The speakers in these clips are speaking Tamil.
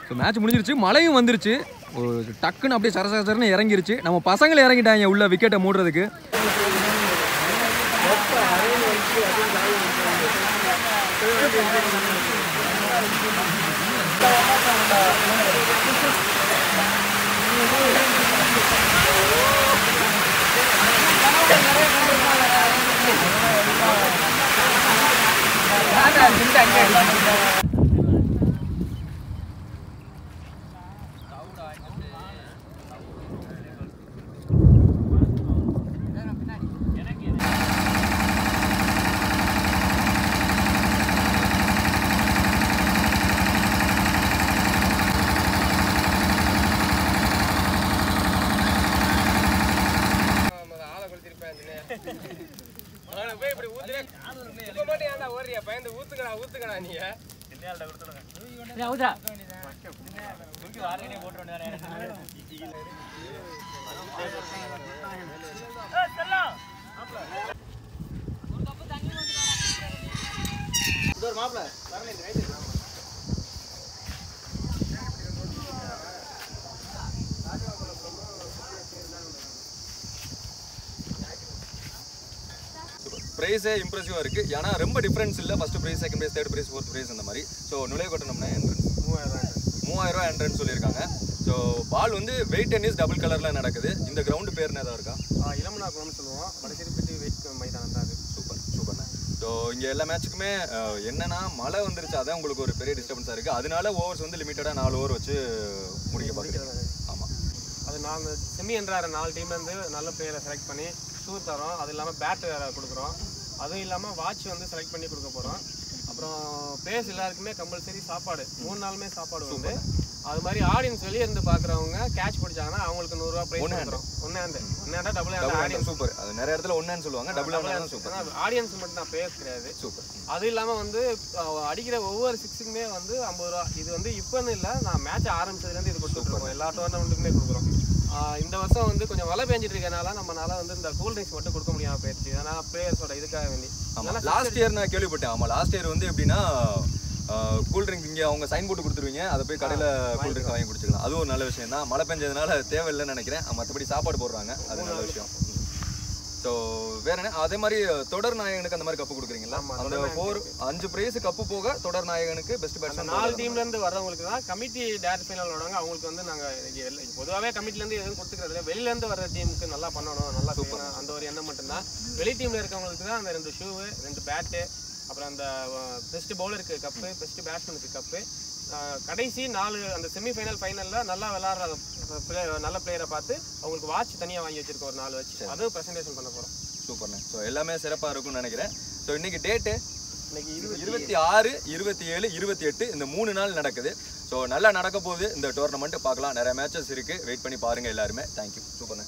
ஸோ மேட்ச் முடிஞ்சிருச்சு மழையும் வந்துருச்சு ஒரு டக்குன்னு அப்படியே சர சர சரன்னு இறங்கிருச்சு நம்ம பசங்களை இறங்கிட்டாங்க உள்ள விக்கெட்டை மூடுறதுக்கு ஆளை கொளுத்திருப்பேன் அவனை போய் இப்படி ஊத்துறேன் இப்ப மட்டும் ஏன்டா ஓடுறியா பயந்து ஊத்துக்கடா ஊத்துக்கடா நீ ப்ரைஸே இம்ப்ரெசிவாக இருக்குது ஏன்னா ரொம்ப டிஃப்ரென்ஸ் இல்லை first prize second prize third prize fourth prize அந்த மாதிரி ஸோ நுழைய கட்டணம்னா என்ட்ரன்ஸ் மூவாயிரம் ரூபா என்ட்ரன்ஸ் சொல்லியிருக்காங்க ஸோ பால் வந்து வெயிட் டென்னிஸ் டபுள் கலரில் நடக்குது இந்த கிரவுண்டு பேர் என்ன இருக்கா இளமனா குளம்னு சொல்லுவோம் வடசிரிப்பட்டி வெயிட் மைதானம் தான் அது சூப்பர் சூப்பர்ண்ணே ஸோ இங்கே எல்லா மேட்ச்சுக்குமே அஹ், என்னன்னா மழை வந்துருச்சு அதான் உங்களுக்கு ஒரு பெரிய டிஸ்டர்பன்ஸாக இருக்குது அதனால ஓவர்ஸ் வந்து லிமிட்டடாக நாலு ஓவர் வச்சு முடிக்க பார்க்குறீங்க ஆமாம் அது நாங்கள் செமி என்றார நாலு டீம்லேருந்து நல்ல பிளேயரை செலக்ட் பண்ணி ஷூ தரோம் அது இல்லாமல் பேட் வேறு கொடுக்குறோம் அதுவும் இல்லாமல் வாட்ச் வந்து செலக்ட் பண்ணி கொடுக்க போகிறோம் அப்புறம் பிளேயர்ஸ் எல்லாருக்குமே கம்பல்சரி சாப்பாடு மூணு நாளுமே சாப்பாடு உண்டு அது மாதிரி ஆடியன்ஸ் வெளியே இருந்து பார்க்குறவங்க கேட்ச் பிடிச்சாங்கன்னா அவங்களுக்கு நூறுரூவா ப்ரைஸ் கொடுக்குறோம் ஒன்று ஹேண்டு ஒன்று ஹேண்டா டபுள் ஹேண்ட் ஆடியன்ஸ் சூப்பர் அது நிறைய இடத்துல ஒன்றுன்னு சொல்லுவாங்க டபுள் ஆனாலும் சூப்பர் ஆடியன்ஸ் மட்டும் தான் பிளேயர்ஸ் கிடையாது சூப்பர் அது இல்லாமல் வந்து அஹ், அடிக்கிற ஒவ்வொரு சிக்ஸுக்குமே வந்து ஐம்பது ரூபா இது வந்து இப்போன்னு இல்லை நான் மேட்ச் ஆரம்பிச்சதுலேருந்து இது கொடுத்துட்ருக்கோம் எல்லா டோர்னமெண்ட்டுக்குமே கொடுக்குறோம் ஆஹ், இந்த வருஷம் வந்து கொஞ்சம் மழை பெஞ்சிட்டு இருக்கனால நம்மளால வந்து இந்த கூல் ட்ரிங்க்ஸ் மட்டும் கொடுக்க முடியாம போயிடுச்சு ஏன்னா பிளேயர்ஸோட இதுக்காக வேண்டி ஆமா லாஸ்ட் இயர் நான் கேள்விப்பட்டேன் ஆமா லாஸ்ட் இயர் வந்து எப்படின்னா கூல் ட்ரிங்க் இங்கே அவங்க சைன் போட்டு கொடுத்துருவீங்க அதை போய் கடையில் கூல் ட்ரிங்க் வாங்கி குடிச்சிக்கலாம் அது ஒரு நல்ல விஷயம் தான் மழை பெஞ்சதுனால தேவையில்லைன்னு நினைக்கிறேன் மற்றபடி சாப்பாடு போடுறாங்க அது நல்ல விஷயம் ஸோ வேற என்ன அதே மாதிரி தொடர் நாயகனுக்கு அந்த மாதிரி கப்பு கொடுக்குறீங்களா அந்த ஃபோர் அஞ்சு பிரைஸ் கப்பு போக தொடர் நாயகனுக்கு பெஸ்ட் அந்த பேட்ஸ்மேன் நாலு டீம்ல இருந்து வர்றவங்களுக்கு தான் கமிட்டி டேரக்ட் ஃபைனல் விடுவாங்க அவங்களுக்கு வந்து நாங்க இங்க எல்லா- பொதுவாகவே கமிட்டில இருந்து எதுவும் கொடுத்துக்கிறது இல்ல. வெளியில இருந்து வர்ற டீமுக்கு நல்லா பண்ணணும் நல்லா செய்யணும் அந்த ஒரு எண்ணம் மட்டும்தான் வெளி டீம்ல இருக்கவங்களுக்கு தான் அந்த ரெண்டு ஷூ ரெண்டு பேட்டு அப்புறம் அந்த பெஸ்ட் பவுலருக்கு கப்பு பெஸ்ட் பேட்ஸ்மேனுக்கு கப்பு கடைசி நாலு அந்த செமிஃபைனல் ஃபைனல்ல நல்லா விளாட்ற player- நல்ல பிளேயரை பார்த்து அவங்களுக்கு வாட்ச் தனியா வாங்கி வச்சிருக்கோம் ஒரு நாலு வச்சு அதுவும் ப்ரெசன்டேஷன் பண்ண போறோம் சூப்பர்ண்ணே ஸோ எல்லாமே சிறப்பாக இருக்கும்னு நினைக்கிறேன் ஸோ இன்னைக்கு டேட்டு இன்னைக்கு இருபது இருபத்தி ஆறு இருபத்தி ஏழு இருபத்தி எட்டு இந்த மூணு நாள் நடக்குது ஸோ நல்லா நடக்க போகுது இந்த டோர்னமெண்ட் பார்க்கலாம் நிறைய மேட்சஸ் இருக்கு வெயிட் பண்ணி பாருங்க எல்லாருமே தேங்க்யூ சூப்பர்ண்ணே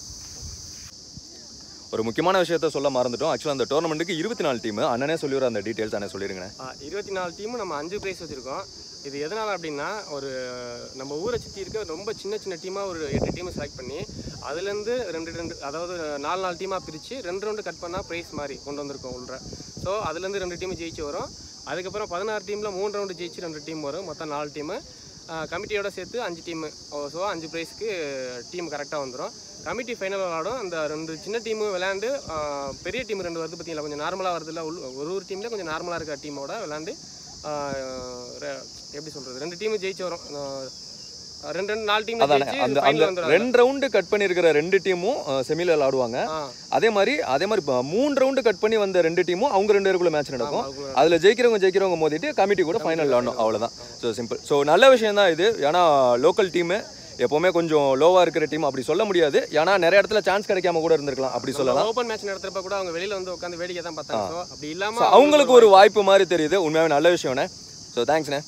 ஒரு முக்கியமான விஷயத்த சொல்ல மறந்துட்டோம் ஆக்சுவலாக அந்த டோர்னமெண்ட்டுக்கு இருபத்தி நாலு டீம் அண்ணனே சொல்லிடுற அந்த டீட்டெயில்ஸ் அண்ணே சொல்லிருங்கண்ணே இருபத்தி நாலு டீமும் நம்ம அஞ்சு ப்ரைஸ் வச்சுருக்கோம் இது எதனால் அப்படின்னா ஒரு நம்ம ஊரை சுற்றி இருக்க ரொம்ப சின்ன சின்ன டீமாக ஒரு எட்டு டீமை செலக்ட் பண்ணி அதுலேருந்து ரெண்டு ரெண்டு அதாவது நாலு நாலு டீமாக பிரித்து ரெண்டு ரவுண்டு கட் பண்ணால் ப்ரைஸ் மாதிரி கொண்டு வந்திருக்கோம் உள்ள ஸோ அதுலேருந்து ரெண்டு டீம் ஜெயிச்சு வரும் அதுக்கப்புறம் பதினாறு டீமில் மூணு ரவுண்டு ஜெயிச்சு ரெண்டு டீம் வரும் மொத்தம் நாலு டீமு கமிட்டியோட சேர்த்து அஞ்சு டீமு ஸோ அஞ்சு ப்ரைஸ்க்கு டீம் கரெக்டாக வந்துடும் கமிட்டி ஃபைனல் விளாடும் அந்த ரெண்டு சின்ன டீமு விளையாண்டு ஆஹ், பெரிய டீம் ரெண்டு வருது பார்த்தீங்களா கொஞ்சம் நார்மலாக வருதுல்ல உள் ஒரு ஒரு டீமில் கொஞ்சம் நார்மலாக இருக்க டீமோட விளாண்டு ஆஹ், ரெ- எப்படி சொல்கிறது ரெண்டு டீமு ஜெயிச்சு வரும் ஆஹ், ரெண்டு ரெண்டு நாலு டீம் அதானே அந்த அந்த ரெண்டு ரவுண்டு கட் பண்ணியிருக்கிற ரெண்டு டீமும் செமியில் விளாடுவாங்க அதே மாதிரி அதே மாதிரி இப்போ மூணு ரவுண்டு கட் பண்ணி வந்த ரெண்டு டீமும் அவங்க ரெண்டு பேருக்குள்ள மேட்ச் நடக்கும் அதில் ஜெயிக்கிறவங்க ஜெயிக்கிறவங்க மோதிட்டு கமிட்டி கூட ஃபைனல் விளாடணும் அவ்வளோதான் ஸோ சிம்பிள் ஸோ நல்ல விஷயம் தான் இது ஏன்னா லோக்கல் டீமு எப்போவுமே கொஞ்சம் லோவாக இருக்கிற டீம் அப்படி சொல்ல முடியாது ஏன்னா நிறைய இடத்துல சான்ஸ் கிடைக்காம கூட இருந்திருக்கலாம் அப்படி சொல்லலாம் ஓப்பன் மேட்ச் நடத்துறப்ப கூட அவங்க வெளியில வந்து உட்காந்து வேடிக்கை தான் பார்த்தாங்க ஸோ அப்படி ஸோ இல்லாமல் அவங்களுக்கு ஒரு வாய்ப்பு மாதிரி தெரியுது உண்மையாகவே நல்ல விஷயம்ண்ணே ஸோ தேங்க்ஸ்ண்ணே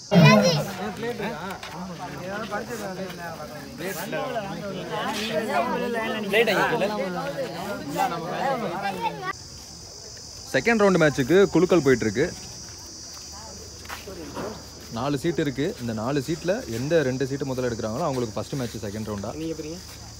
செகண்ட் ரவுண்டு மேட்ச்சுக்கு குலுக்கல் போயிட்டு இருக்கு நாலு சீட் இருக்கு இந்த நாலு சீட்ல எந்த ரெண்டு சீட்டு முதல்ல எடுக்கிறாங்களோ அவங்களுக்கு ஃபர்ஸ்ட் மேட்ச் செகண்ட் ரவுண்டா நீங்க போறீங்க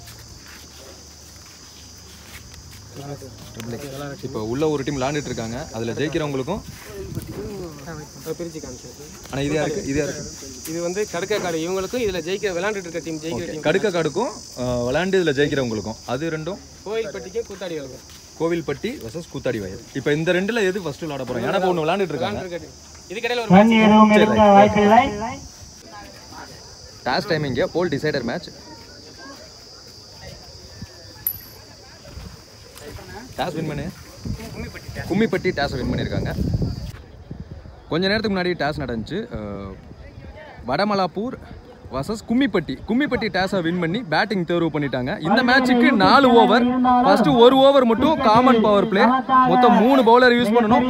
இப்போ உள்ள ஒரு டீம் விளாண்டுட்டு இருக்காங்க அதுல ஜெயிக்கிறவங்களுக்கும் பிரிச்சு காமிச்சு ஆனா இதா இருக்கு இதா இருக்கு இது வந்து கடுக்கக்காடு இவங்களுக்கும் இதில் ஜெயிக்க விளையாண்டுட்டு இருக்க டீம் ஜெயிக்கிற டீம் கடுக்க காடுக்கும் அஹ், விளையாண்டு இதில் ஜெயிக்கிறவங்களுக்கும் அது ரெண்டும் கோயில்பட்டிக்கும் கூத்தாடிகளுக்கும் கோவில்பட்டி வர்சஸ் கூத்தாடி வயல் இப்போ இந்த ரெண்டுல எது ஃபர்ஸ்ட் விளாட போறோம் ஏன்னா இப்போ ஒன்று விளாண்டுட்டு இருக்காங்க விளையாண்டுட்டு இருக்க team. இதுக்கடையில் ஒரு ரன் எதுவும் எடுக்க வாய்ப்பில்லை டாஸ் டைமிங்க ball decider match toss win பண்ணு கும்மிப்பட்டி டாஸ் வின் பண்ணியிருக்காங்க கொஞ்ச நேரத்துக்கு முன்னாடி டாஸ் நடந்துச்சு அஹ், வடமலாப்பூர் வர்சஸ் கும்மிப்பட்டி கும்மிப்பட்டி டாஸை வின் பண்ணி பேட்டிங் தேர்வு பண்ணிட்டாங்க இந்த மேட்சுக்கு நாலு ஓவர் ஃபர்ஸ்ட் ஒரு ஓவர் மட்டும் காமன் பவர் பிளே மொத்தம் மூணு பவுலர் யூஸ் பண்ணணும்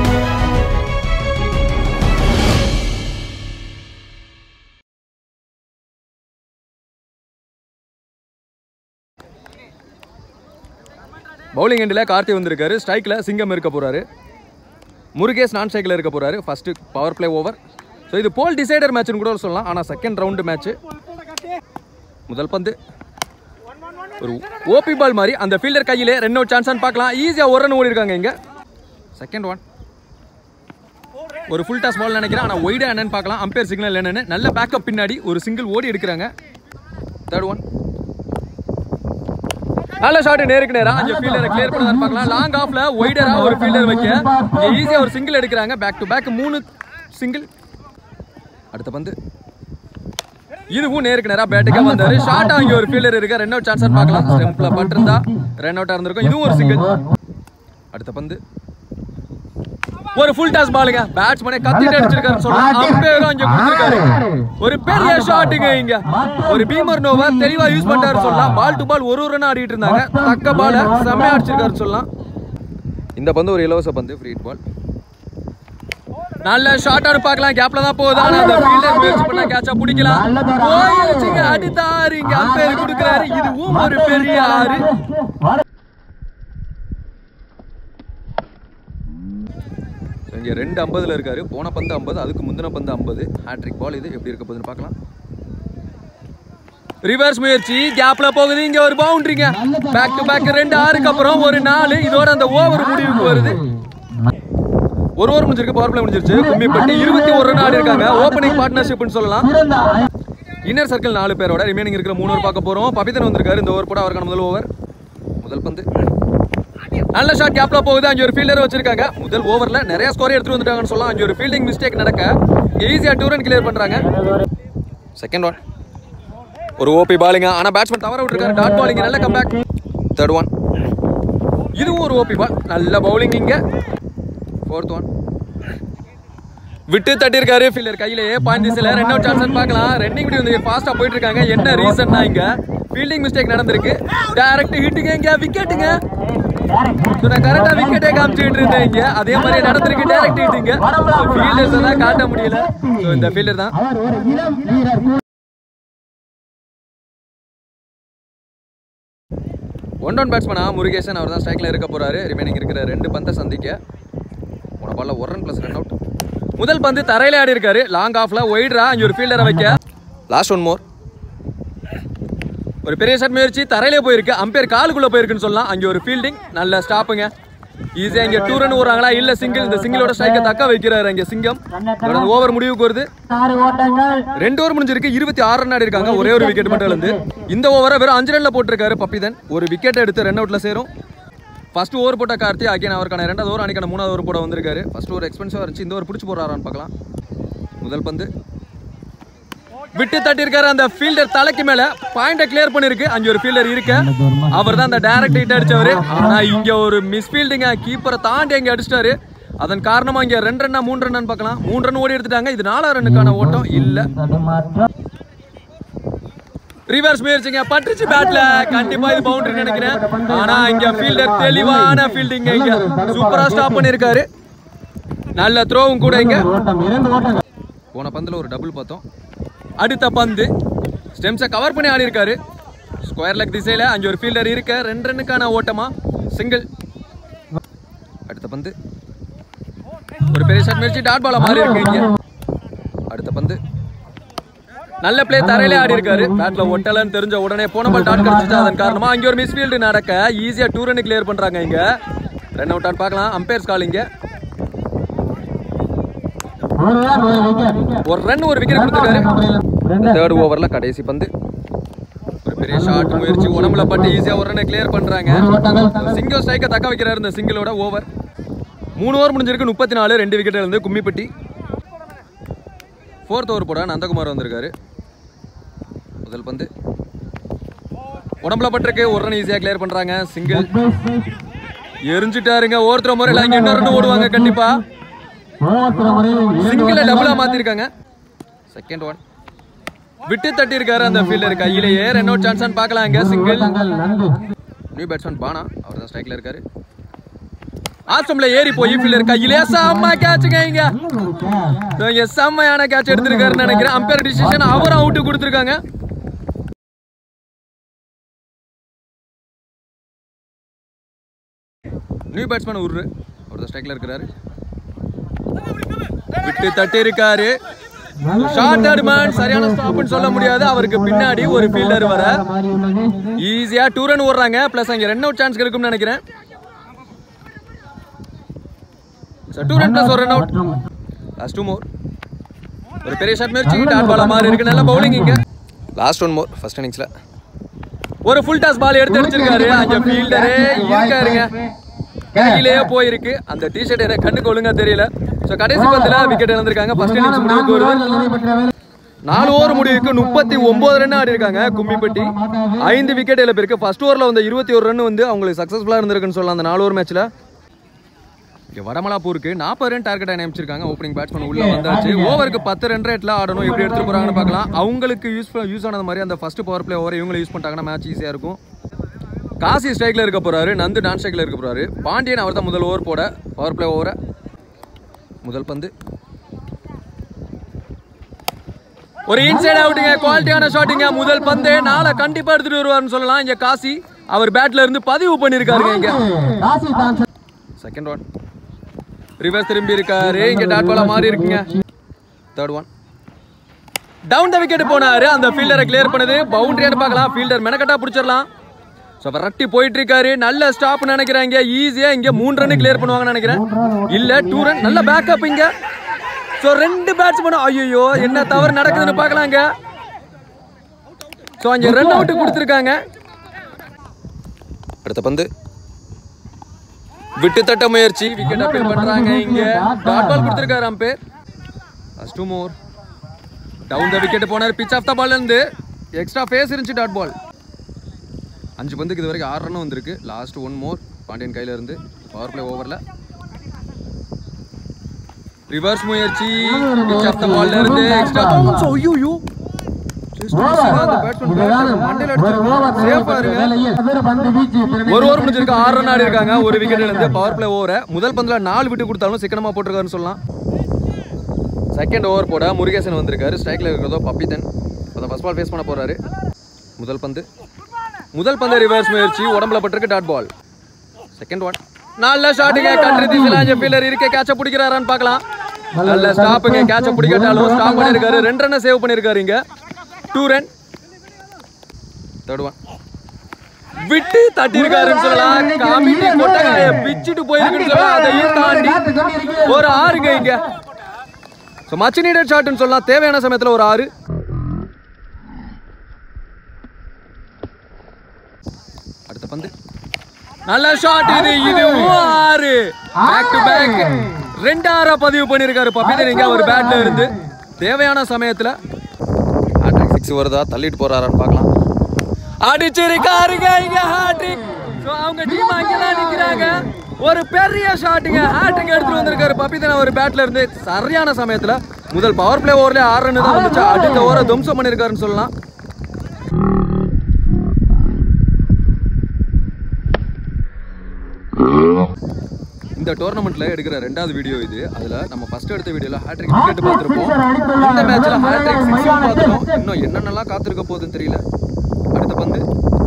பவுலிங் எண்டில் கார்த்தி வந்திருக்காரு ஸ்ட்ரைக்கில் சிங்கம் இருக்க போறாரு முருகேஷ் நான் ஸ்ட்ரைக்கில் இருக்க போறாரு first power play over so இது போல் டிசைடர் மேட்ச்னு கூட சொல்லலாம் ஆனால் செகண்ட் ரவுண்டு மேட்ச் முதல் பந்து ஒரு ஓபி பால் மாதிரி அந்த ஃபீல்டர் கையிலே ரெண்டு ஒரு சான்ஸ் பார்க்கலாம் ஈஸியாக ஒரு ரன் ஓடி இருக்காங்க இங்க செகண்ட் ஒன் ஒரு ஃபுல் டாஸ் பால் நினைக்கிறேன் ஆனால் ஒய்டா என்னன்னு பார்க்கலாம் அம்பேர் சிக்னல் என்னன்னு நல்ல பேக்கப் பின்னாடி ஒரு சிங்கிள் ஓடி எடுக்கிறாங்க தேர்ட் ஒன் நல்ல ஷாட் நேருக்கு நேரா அஞ்சு ஃபீல்டரை கிளியர் பண்ணதான் பார்க்கலாம் லாங் ஆஃப்ல ஒய்டரா ஒரு ஃபீல்டர் வைக்க ஈஸியா ஒரு சிங்கிள் எடுக்கிறாங்க பேக் டு பேக் மூணு சிங்கிள் அடுத்த பந்து இதுவும் நேருக்கு நேரா பேட்டுக்கா வந்தாரு ஷார்ட் அங்க ஒரு ஃபீல்டர் இருக்கு ரன் அவுட் சான்ஸ் பார்க்கலாம் ஸ்டெம்ப்ல பட்டிருந்தா ரன் அவுட்டா இருந்திருக்கும் இதுவும் ஒரு சிங்கிள் அடுத்த பந்து ஒரு ஃபுல் டாஸ் பாலுங்க பேட்ஸ்மேனே கத்திட்டு அடிச்சிருக்காரு சொல்லலாம் அம்பேரும் அங்க கொடுத்திருக்காரு ஒரு பெரிய ஷாட்டுங்க இங்க ஒரு பீமர் நோவர் தெளிவா யூஸ் பண்ணிட்டாரு சொல்லலாம் பால் டு பால் ஒரு ஒரு ரன் ஆடிட்டு இருந்தாங்க தக்க பால செம்மையா அடிச்சிருக்காரு சொல்லலாம் இந்த பந்து ஒரு இலவச பந்து ஃப்ரீ பால் நல்ல ஷாட் ஆடு பார்க்கலாம் கேப்ல தான் போகுது ஆனா அந்த ஃபீல்டர் முயற்சி பண்ணா கேட்சா பிடிக்கலாம் போயிருச்சுங்க அடித்தாரு இங்க அம்பேர் கொடுக்குறாரு இதுவும் ஒரு பெரிய ஆறு So, இங்க ரெண்டு ஐம்பதுல இருக்காரு போன பந்து ஐம்பது அதுக்கு முந்தின பந்து ஐம்பது ஹேட்ரிக் பால் இது எப்படி இருக்க போகுதுன்னு பார்க்கலாம் ரிவர்ஸ் முயற்சி கேப்ல போகுது இங்க ஒரு பவுண்டரிங்க பேக் டு பேக் ரெண்டு ஆறுக்கு அப்புறம் ஒரு நாலு இதோட அந்த ஓவர் முடிவுக்கு வருது ஒரு ஓவர் முடிஞ்சிருக்கு பவர் பிளே முடிஞ்சிருச்சு கும்மிப்பட்டி இருபத்தி ஒரு ரன் ஆடி இருக்காங்க ஓப்பனிங் பார்ட்னர்ஷிப்னு சொல்லலாம் இன்னர் சர்க்கிள் நாலு பேரோட ரிமைனிங் இருக்கிற மூணு ஓவர் பார்க்க போறோம் பபிதன் வந்திருக்காரு இந்த ஓவர் கூட அவருக்கான முதல் ஓவர் முதல் பந்து நல்ல ஷாட் கேப்ல போகுது அஞ்சு ஒரு ஃபீல்டர் வச்சிருக்காங்க முதல் ஓவர்ல நிறைய ஸ்கோர் எடுத்துட்டு வந்துட்டாங்கன்னு சொல்லலாம் அஞ்சு ஒரு ஃபீல்டிங் மிஸ்டேக் நடக்க ஈஸியா டூ ரன் கிளியர் பண்றாங்க செகண்ட் ஒன் ஒரு ஓபி பாலிங்க ஆனா பேட்ஸ்மேன் தவற விட்டுருக்காரு டாட் பாலிங் நல்ல கம்பேக் தேர்ட் ஒன் இதுவும் ஒரு ஓபி பால் நல்ல பவுலிங் இங்க ஃபோர்த் ஒன் விட்டு தட்டியிருக்காரு ஃபீல்டர் கையிலேயே பாயிண்ட் திசையில் ரெண்டு அவுட் சான்ஸ் பார்க்கலாம் ரன்னிங் இப்படி வந்து ஃபாஸ்ட்டாக போயிட்டு இருக்காங்க என்ன ரீசன்னா இங்க ஃபீல்டிங் மிஸ்டேக் நடந்திருக்கு டைரக்ட் ஹிட்டுங்க இங்க விக்கெட்டுங்க நான் கரெக்டாக விக்கெட்டே காமிச்சிட்டு இருந்தேன் இங்க அதே மாதிரி நடந்திருக்கு டைரக்ட் ஹிட்டுங்க ஃபீல்டர்ஸ் எல்லாம் காட்ட முடியல ஸோ இந்த ஃபீல்டர் தான் அவர் ஒரு இளம் வீரர் ஒன் டவுன் பேட்ஸ்மனா முருகேசன் அவர் தான் ஸ்ட்ரைக்கில் இருக்க போறாரு ரிமைனிங் இருக்கிற ரெண்டு பந்தை சந்திக்க போன பால்ல ஒரு ரன் ப்ளஸ் ரன் அவுட் முதல் பந்து தரையில ஆடி இருக்காரு லாங் ஆஃப்ல ஒயிட்ரா அங்கே ஒரு ஃபீல்டரை வைக்க லாஸ்ட் ஒன் மோர் ஒரு பெரிய ஷாட் முயற்சி தரையிலே போயிருக்கு அம்பேர் காலுக்குள்ள போயிருக்குன்னு சொல்லலாம் அங்கே ஒரு ஃபீல்டிங் நல்ல ஸ்டாப்புங்க ஈஸியா இங்க டூ ரன் விடுறாங்களா இல்ல சிங்கிள் இந்த சிங்கிளோட ஸ்ட்ரைக்கை தக்க வைக்கிறாரு அங்க சிங்கம் ஓவர் முடிவுக்கு வருது ஆறு ஓட்டங்கள் ரெண்டு ஓவர் முடிஞ்சிருக்கு இருபத்தி ஆறு ரன் ஆடி இருக்காங்க ஒரே ஒரு விக்கெட் மட்டும் இருந்து இந்த ஓவரை வெறும் அஞ்சு ரன்ல போட்டிருக்காரு பப்பிதன் ஒரு விக்கெட் எடுத்து ரன் அவுட்ல சேரும் ஃபர்ஸ்ட் ஓவர் போட்ட கார்த்தி அகைன் அவருக்கான ரெண்டாவது ஓவர் அன்னைக்கான மூணாவது ஓவர் போட வந்திருக்காரு ஃபர்ஸ்ட் ஓவர் எக்ஸ்பென்சிவா இருந்துச்சு இந்த ஓவர் பிடிச்சி போறாரான்னு பார்க்கலாம் முதல் பந்து விட்டு தட்டியிருக்காரு அந்த ஃபீல்டர் தலைக்கு மேல பாயிண்ட கிளியர் பண்ணிருக்கு அங்க ஒரு ஃபீல்டர் இருக்க அவர் தான் அந்த டைரக்ட் ஹிட் அடிச்சவரு ஆனா இங்க ஒரு மிஸ் ஃபீல்டிங்க கீப்பரை தாண்டி அங்க அடிச்சிட்டாரு அதன் காரணமா இங்க ரெண்டு ரன்னா மூணு ரன்னு பார்க்கலாம் மூணு ரன் ஓடி எடுத்துட்டாங்க இது நாலா ரன்னுக்கான ஓட்டம் இல்ல தடுமாற்றம் ரிவர்ஸ் முயற்சிங்க பட்டுச்சு பேட்ல கண்டிப்பா இது பவுண்டரி நினைக்கிறேன் ஆனா இங்க ஃபீல்டர் தெளிவான ஃபீல்டிங் இங்க சூப்பரா ஸ்டாப் பண்ணிருக்காரு நல்ல த்ரோவும் கூட இங்க ஓட்டம் இரண்டு ஓட்டங்கள் போன பந்தில் ஒரு டபுள் பார்த்தோம் அடுத்த பந்து ஸ்டெம்ஸை கவர் பண்ணி ஆடி இருக்காரு ஸ்கொயர் லெக் திசையில் அஞ்சு ஒரு ஃபீல்டர் இருக்க ரெண்டு ரன்னுக்கான ஓட்டமா சிங்கிள் அடுத்த பந்து ஒரு பெரிய ஷாட் முயற்சி டாட் பால மாறி இருக்கு இங்க அடுத்த பந்து நல்ல பிளே தரையிலே ஆடி இருக்காரு பேட்ல ஒட்டலன்னு தெரிஞ்ச உடனே போன பால் டாட் கிடைச்சிச்சு அதன் காரணமா அங்க ஒரு மிஸ்ஃபீல்டு நடக்க ஈஸியா டூ ரன் கிளியர் பண்றாங்க இங்க ரன் அவுட் ஆன் பார்க்கலாம் அம்பேர்ஸ் கால் இங்க ஒரு ரன் ஒரு விக்கெட் ஒரு ரன் ஒரு விக்கெட் கொடுத்துருக்காரு தேர்ட் ஓவர்ல கடைசி பந்து ஒரு பெரிய ஷாட் முயற்சி உடம்புல பட்டு ஈஸியா ஒரு ரனை கிளியர் பண்றாங்க ஒரு ஓட்டங்கள் சிங்கிள் ஸ்ட்ரைக்கை தக்க வைக்கிறாரு இந்த சிங்கிளோட ஓவர் மூணு ஓவர் முடிஞ்சிருக்கு முப்பத்தி நாலு ரெண்டு விக்கெட் இருந்து கும்மிப்பட்டி ஃபோர்த் ஓவர் போட நந்தகுமார் வந்திருக்காரு முதல் பந்து உடம்புல பட்டிருக்கு ஒரு ரன் ஈஸியாக கிளியர் பண்றாங்க சிங்கிள் எரிஞ்சிட்டாருங்க ஒருத்தர் முறையில் இங்க இன்னொரு ரன் ஓடுவாங்க கண்டிப்பா ஒவ்வொருத்தர முறையில் சிங்கிளை டபுளா மாத்திருக்காங்க செகண்ட் ஒன் விட்டு தட்டி இருக்காரு அந்த ஃபீல்டர் கையிலேயே ரெண்டு அவுட் சான்ஸ் பார்க்கலாம் இங்க சிங்கிள் ஓட்டங்கள் நன்கு நியூ பேட்ஸ்மேன் பானா அவர் தான் ஸ்ட்ரைக்ல இருக்காரு ஆஸ்டம்ல ஏறி போய் ஃபீல்டர் கையிலே செம்ம கேட்சுங்க இங்க இதோ இங்க செம்மையான கேட்ச் எடுத்திருக்காருன்னு நினைக்கிறேன் அம்பையர் டிசிஷன் அவரும் அவுட் கொடுத்துருக்காங்க நியூ பேட்ஸ்மேன் உரு அவர் தான் ஸ்ட்ரைக்ல இருக்கிறாரு விட்டு தட்டி இருக்காரு ஷார்ட் மேன் சரியான ஸ்டாப்னு சொல்ல முடியாது அவருக்கு பின்னாடி ஒரு ஃபீல்டர் வர மாறி உள்ளது ஈஸியா டூ ரன் ஓடுறாங்க பிளஸ் அங்க ரன் அவுட் சான்ஸ் இருக்கும்னு நினைக்கிறேன் டூ ரன் பிளஸ் ஒரு ரன் அவுட் மற்றும் லாஸ்ட் டூ மோர் ஒரு பெரிய ஷாட் முயற்சி டாட் பால மாதிரி இருக்கு நல்ல பவுலிங் இங்க லாஸ்ட் ஒன் மோர் ஃபர்ஸ்ட் இன்னிங்ஸ்ல ஒரு ஃபுல் டாஸ் பால் எடுத்து அடிச்சிருக்காரு அங்க ஃபீல்டரே இருக்காருங்க கையிலேயே போயிருக்கு அந்த டிஷர்ட் எனக்கு கண்ணுக்கு ஒழுங்கா தெரியல சோ கடைசி பத்துல விக்கெட் இழந்திருக்காங்க ஃபர்ஸ்ட் இன்னிங்ஸ் முடிவுக்கு வருது நடைபெற்ற வேலை நாலு ஓவர் முடிவுக்கு முப்பத்தி ஒன்பது ரன் ஆடி இருக்காங்க கும்மிப்பட்டி ஐந்து விக்கெட் இழப்பிருக்கு ஃபர்ஸ்ட் ஓவர்ல வந்து இருபத்தி ஒரு ரன் வந்து அவங்களுக்கு சக்சஸ்ஃபுல்லா இருந்திருக்குன்னு சொல்லலாம் அந்த நாலு ஓவர் மேட்ச்ல இங்க வடமலாப்பூருக்கு நாற்பது ரன் டார்கெட் நியமிச்சிருக்காங்க ஓப்பனிங் பேட்ஸ்மேன் உள்ள வந்தாச்சு ஓவருக்கு பத்து ரன் ரேட்ல ஆடணும் எப்படி எடுத்துட்டு போறாங்கன்னு பார்க்கலாம் அவங்களுக்கு யூஸ் யூஸ் ஆனது மாதிரி அந்த ஃபர்ஸ்ட் பவர் பிளே ஓவர் இவங்களை யூஸ் பண்ணிட்டாங்கன்னா மேட்ச் ஈஸியா இருக்கும் காசி ஸ்ட்ரைக்ல இருக்க போறாரு நந்து நான் ஸ்ட்ரைக்ல இருக்க போறாரு பாண்டியன் அவர் தான் முதல் ஓவர் போட பவர் பிளே ஓவரை முதல் பந்து ஒரு இன்சைட் அவுட்டுங்க குவாலிட்டியான ஷாட்டுங்க முதல் பந்து நாளை கண்டிப்பா எடுத்துட்டு வருவாருன்னு சொல்லலாம் இங்க காசி அவர் பேட்ல இருந்து பதிவு பண்ணிருக்காருங்க இங்க ராசி தான் செகண்ட் ஒன் ரிவர்ஸ் திரும்பி இருக்காரு இங்க டாட் பாலா மாறி இருக்குங்க third one down the wicket போனாரு அந்த ஃபீல்டரை கிளியர் பண்ணுது பவுண்டரியான்னு பார்க்கலாம் ஃபீல்டர் மெனக்கட்டா பிடிச்சிடலாம் ஸோ விரட்டி போயிட்டு இருக்காரு நல்ல ஸ்டாப் நினைக்கிறேன் இங்க ஈஸியா இங்க மூணு ரன் கிளியர் பண்ணுவாங்கன்னு நினைக்கிறேன் இல்ல டூ ரன் நல்ல பேக்கப் இங்க ஸோ ரெண்டு பேட்ஸ்மேனும் ஐயோ என்ன தவறு நடக்குதுன்னு பார்க்கலாங்க ஸோ அங்கே ரன் அவுட் கொடுத்துருக்காங்க அடுத்த பந்து விட்டு தட்ட முயற்சி விக்கெட் அப்பீல் பண்றாங்க இங்க டாட் பால் கொடுத்துருக்காரு umpire first more down the wicket போனார் பிச் ஆஃப் த பால்ல இருந்து எக்ஸ்ட்ரா ஃபேஸ் இருந்துச்சு டாட் பால் அஞ்சு பந்துக்கு இது வரைக்கும் ஆறு ரன் வந்திருக்கு லாஸ்ட் ஒன் மோர் பாண்டியன் கையில இருந்து பவர் பிளே ஓவர்ல ரிவர்ஸ் முயற்சி பிச் ஆஃப் த பால்ல இருந்து எக்ஸ்ட்ரா ஐயோ ஒரு ஓவர் முடிஞ்சிருக்கு ஆறு ரன் ஆடி இருக்காங்க ஒரு விக்கெட் இருந்து பவர் பிளே ஓவரை முதல் பந்துல நாலு விட்டு கொடுத்தாலும் சிக்கனமா போட்டிருக்காருன்னு சொல்லலாம் செகண்ட் ஓவர் போட முருகேசன் வந்திருக்காரு ஸ்ட்ரைக்ல இருக்கிறதோ பப்பித்தன் அதை ஃபர்ஸ்ட் பால் ஃபேஸ் பண்ண போறாரு முதல் பந்து முதல் பந்து ரிவர்ஸ் முயற்சி உடம்புல பட்டிருக்கு டாட் பால் செகண்ட் ஒன் நல்ல ஷாட்டுங்க கண்ட்ரி திசிலாஞ்ச ஃபீல்டர் இருக்க கேட்ச பிடிக்கிறாரான்னு பார்க்கலாம் நல்ல ஸ்டாப்புங்க கேட்ச பிடிக்கட்டாலும் ஸ்டாப் பண்ணிருக்காரு ரெண்டு ரன்னை சேவ் பண்ணிருக்காரு இங்க டூ ரன் தேர்ட் ஒன் விட்டு தட்டி இருக்காருன்னு சொல்லலாம் கமிட்டி கொட்டகைய பிச்சுட்டு போயிருக்குன்னு சொல்லலாம் அதையும் தாண்டி ஒரு ஆறுங்க இங்க ஸோ மச் நீடட் ஷாட்னு சொல்லலாம் தேவையான சமயத்துல ஒரு ஆறு அடுத்த பந்து நல்ல ஷாட் இது இதுவும் ஆறு பேக் டு பேக் ரெண்டு ஆறா பதிவு பண்ணிருக்காரு பபிதன் இங்க அவர் பேட்ல இருந்து தேவையான சமயத்துல ஹாட்ரிக் சிக்ஸ் வருதா தள்ளிட்டு போறாரான்னு பார்க்கலாம் அடிச்சிருக்காருங்க இங்க ஹாட்ரிக் ஸோ அவங்க டீம் அங்கதான் நிக்கிறாங்க ஒரு பெரிய ஷாட்டுங்க ஹாட்ரிக் எடுத்துட்டு வந்திருக்காரு பபிதன் அவர் பேட்ல இருந்து சரியான சமயத்துல முதல் பவர் பிளே ஓவர்ல ஆறு ரன் தான் வந்துச்சு அடுத்த ஓவரை துவம்சம் பண்ணிருக்காருன்னு சொல்லலாம் இந்த டோர்னமெண்ட்ல எடுக்கிற ரெண்டாவது வீடியோ இது அதுல நம்ம ஃபர்ஸ்ட் எடுத்த வீடியோல ஹேட்ரிக் விக்கெட் பார்த்திருப்போம் இந்த மேட்ச்ல ஹேட்ரிக் சிக்ஸும் பார்த்துட்டோம் இன்னும் என்னென்னலாம் காத்திருக்க போகுதுன்னு தெரியல அடுத்த பந்து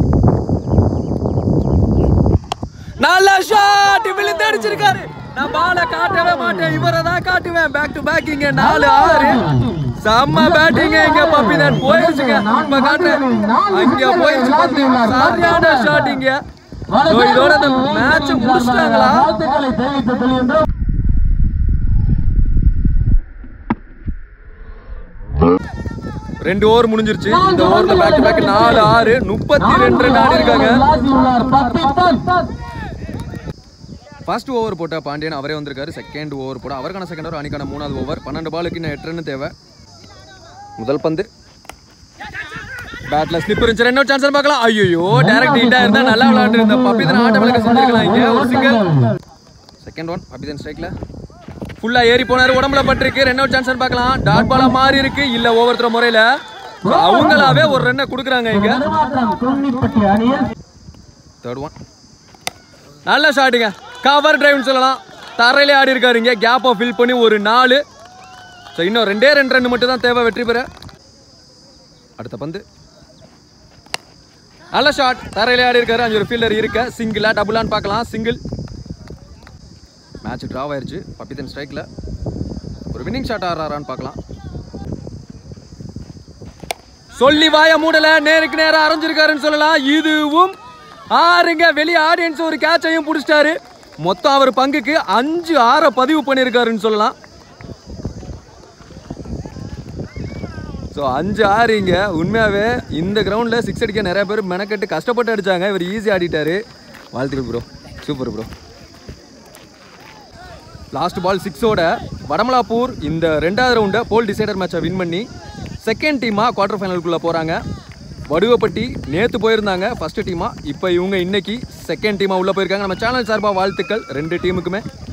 நல்ல ஷாட் விழுந்து அடிச்சிருக்காரு நான் பால காட்டவே மாட்டேன் இவரை தான் காட்டுவேன் பேக் டு பேக் இங்க நாலு ஆறு செம்ம பேட்டிங் இங்க பப்பிதான் போயிருச்சுங்க இப்ப காட்டுறேன் அங்க போயிருச்சு பந்து சரியான ஷாட் இங்க So, இதோட இந்த மேட்ச் முடிச்சிட்டாங்களா வாழ்த்துக்களை தெரிவித்துக் கொள்கின்றோம் ரெண்டு ஓவர் முடிஞ்சிருச்சு இந்த ஓவர்ல பேக் டு பேக் நாலு ஆறு முப்பத்தி ரெண்டு ரன் ஆடி இருக்காங்க விளாசியுள்ளார் பத்து ஃபர்ஸ்ட் ஓவர் போட்ட பாண்டியன் அவரே வந்திருக்காரு செகண்ட் ஓவர் போட அவருக்கான செகண்ட் ஓவர் அணிக்கான மூணாவது ஓவர் பன்னெண்டு பாலுக்கு இன்னும் எட்டு ரன் தேவை முதல் பந்து பேட்ல ஸ்லிப் இருந்துச்சு ரெண்டு சான்ஸ் பார்க்கலாம் ஐயோ டைரக்ட் ஹிட்டா இருந்தா நல்லா விளையாண்டு இருந்த பப்பிதன் ஆட்ட விளக்க செஞ்சிருக்கலாம் இங்க ஒரு சிங்கிள் செகண்ட் ஒன் பப்பிதன் ஸ்ட்ரைக்ல ஃபுல்லா ஏறி போனாரு உடம்புல பட்டிருக்கு ரெண்டு அவுட் சான்ஸ் பார்க்கலாம் டாட் பாலா மாறி இருக்கு இல்ல ஓவர் த்ரோ முறையில அவங்களாவே ஒரு ரன்னை கொடுக்குறாங்க இங்க தடுமாற்றம் குன்னிப்பட்டி அணியில் தேர்ட் ஒன் நல்ல ஷாட்டுங்க கவர் டிரைவ்னு சொல்லலாம் தரையிலே ஆடி இருக்காரு இங்க கேப்பை ஃபில் பண்ணி ஒரு நாலு ஸோ இன்னும் ரெண்டே ரெண்டு ரன் மட்டும் தான் தேவை வெற்றி பெற அடுத்த பந்து நல்ல ஷாட் தரையிலே ஆடி இருக்காரு அஞ்சு ஒரு ஃபீல்டர் இருக்க சிங்கிளா டபுளான்னு பார்க்கலாம் சிங்கிள் மேட்ச் டிராவ் ஆயிருச்சு பப்பித்தன் ஸ்ட்ரைக்கில் ஒரு வின்னிங் ஷாட் ஆடுறாரான்னு பார்க்கலாம் சொல்லி வாய மூடல நேருக்கு நேரா அரைஞ்சிருக்காருன்னு சொல்லலாம் இதுவும் ஆறுங்க வெளிய ஆடியன்ஸ் ஒரு கேட்சையும் பிடிச்சிட்டாரு மொத்தம் அவர் பங்குக்கு அஞ்சு ஆறை பதிவு பண்ணியிருக்காருன்னு சொல்லலாம் ஸோ அஞ்சு ஆறு இங்க உண்மையாகவே இந்த கிரவுண்டில் சிக்ஸ் அடிக்க நிறைய பேர் மெனக்கட்டு கஷ்டப்பட்டு அடிச்சாங்க இவர் ஈஸி ஆடிட்டாரு வாழ்த்துக்கள் bro super bro last ball சிக்ஸோட வடமலாப்பூர் இந்த ரெண்டாவது ரவுண்டை போல் டிசைடர் மேட்சை வின் பண்ணி செகண்ட் டீமாக குவார்டர் ஃபைனலுக்குள்ளே போகிறாங்க வடுவப்பட்டி நேற்று போயிருந்தாங்க ஃபர்ஸ்ட் டீமாக இப்போ இவங்க இன்னைக்கு செகண்ட் டீமாக உள்ளே போயிருக்காங்க நம்ம சேனல் சார்பாக வாழ்த்துக்கள் ரெண்டு டீமுக்குமே